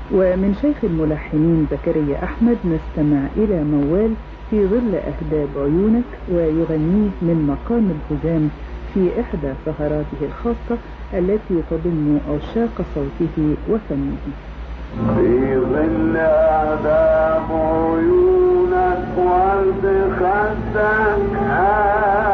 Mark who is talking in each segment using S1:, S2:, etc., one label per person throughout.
S1: ومن شيخ الملحنين زكريا أحمد نستمع إلى موال في ظل أهداب عيونك ويغنيه من مقام الهجام في إحدى سهراته الخاصة التي تضم عشاق صوته وفنه
S2: في ظل أهداب عيونك ورد خدك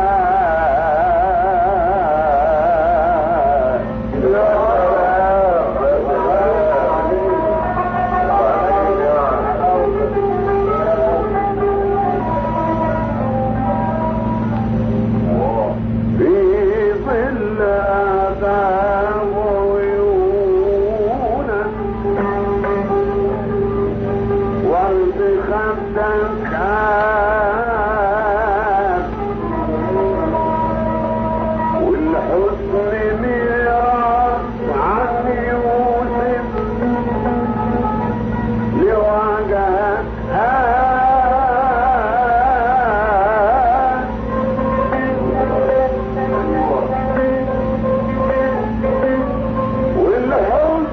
S2: في ظل أهداب عيونك ورد خدك والحزن ميراث عن يوسف لوجهك والحزن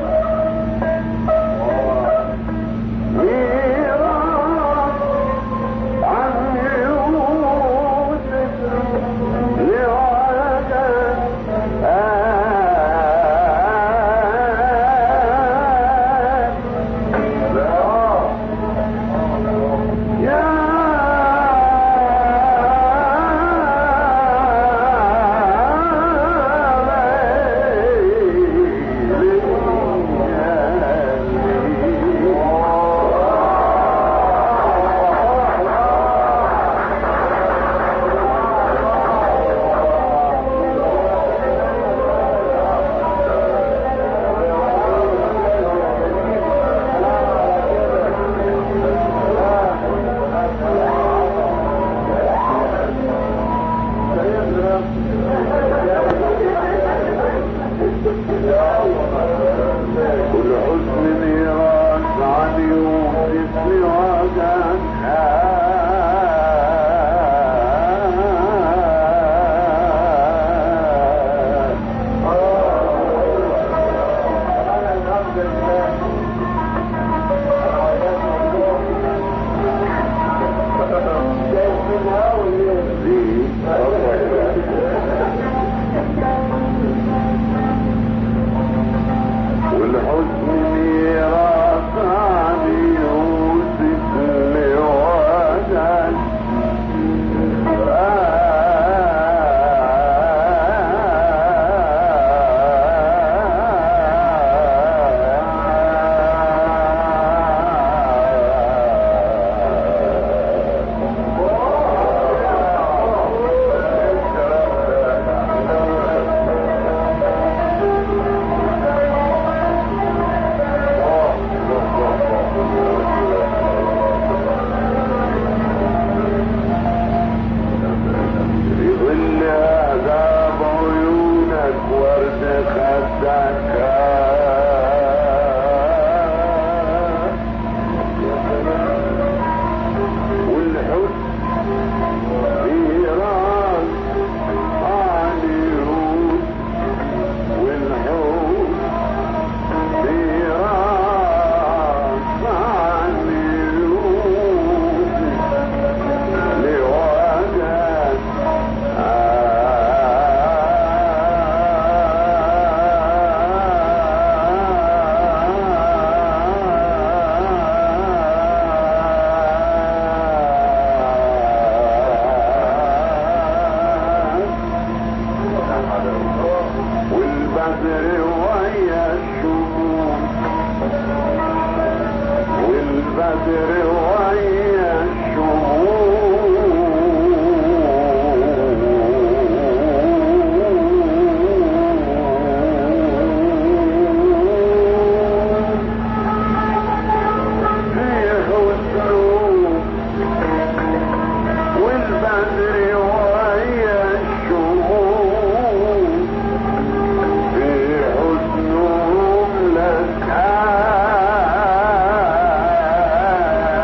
S2: ميراث عن يوسف لوجهك يا كل حزن ميراث عن يوسف والحزن ميراث عن يوسف لوجهك في ظل عذاب عيونك ورد خدك والحزن ميراث عن يوسف والحزن ميراث عن يوسف لوجهك والبدر ويا الشموس والبدر ويا الشموس فيه اسلوب والبدر ويا الشموس في حسنهم لك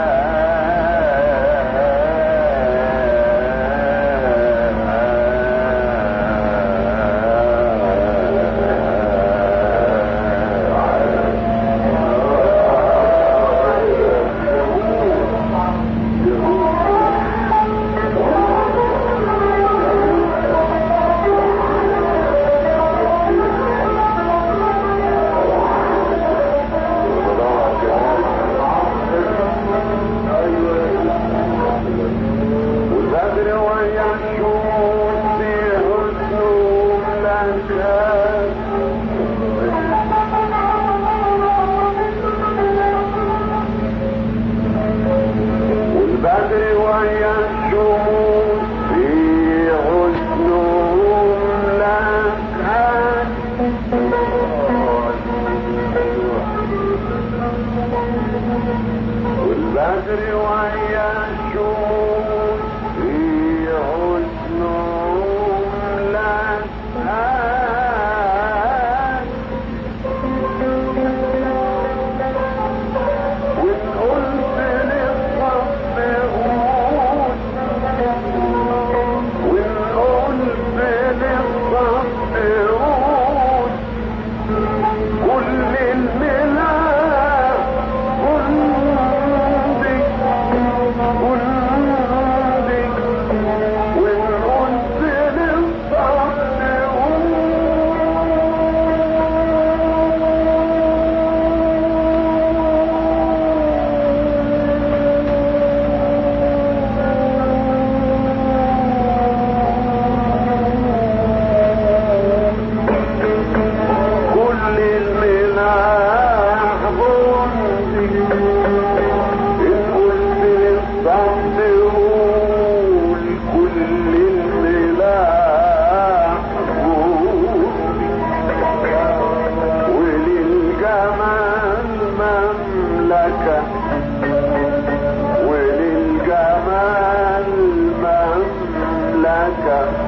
S2: بدر ويا الشموس في حسنهم لا وإن قلت للصف قول وإن قلت للصف قول كل الملاك كندك كندك وإن قلت للصف كل الملاح بندق إن قلت للصمت قول كل الملاح بندق وللجمال مملكة وللجمال مملكة